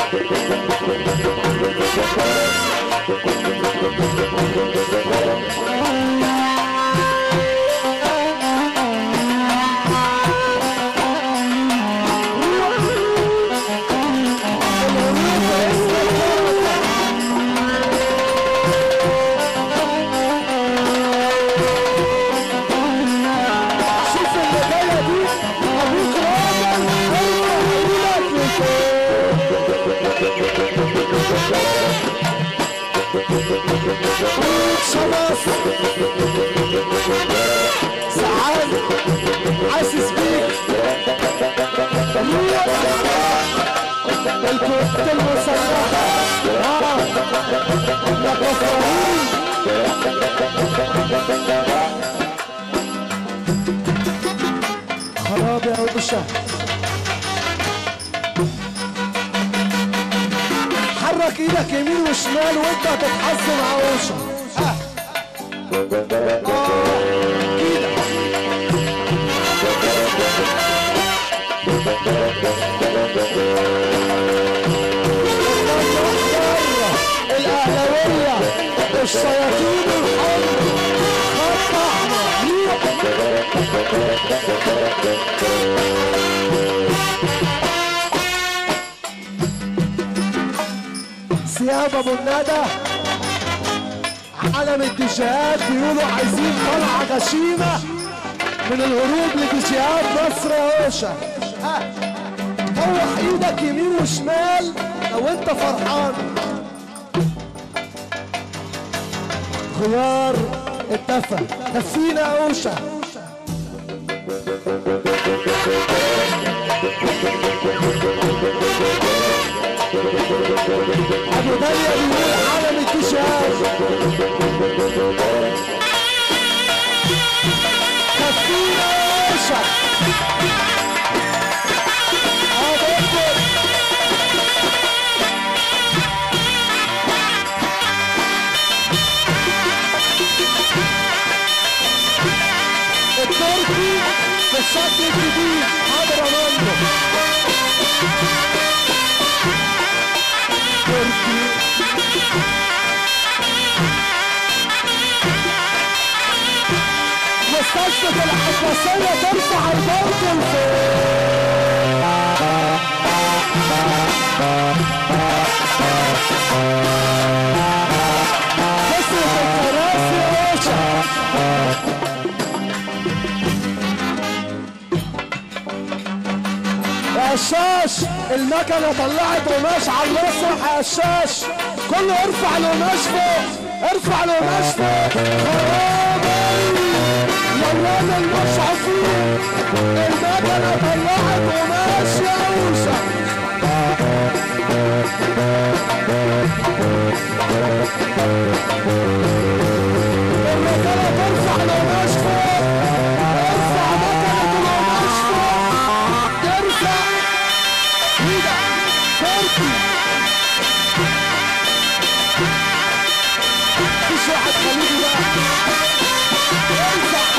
شوف اللي جايه دي ابوك راجل ارفع ايدك لفوق شمس سعاد حاسس بيك الكوت المسلحة اه يا كفرين خراب يا وشة حرك ايدك يمين وشمال وانت هتتحسن عوشة اه اه كده الأهلوية الشياطين الحمر خط أحمر ثياب ابو الندى عالم الديجيهات بيقولوا عايزين طلعه غشيمه من الهروب لديجيهات مصر يا هوشه ها طوح ايدك يمين وشمال لو انت فرحان خيار اتفق كفينا يا هوشه ابو دنيا بيقول عالم الديجيهات كفينا يا هوشه اه دكتور التركي بالشكل الجديد حاضر امانه تركي مستشفى العباسية ترفع البرد تصرف الكراسي يا باشا يا هشاش المكنة طلعت قماش على المسرح يا هشاش كله ارفع القماش فوق ارفع القماش فوق خرابي يا ولاد المشعفين المكنة طلعت قماش يا اوسع المكنة ترفع القماش فوق ارفع مكنة القماش فوق ترفع ايدك تركي مفيش واحد خليجي بقى ارفع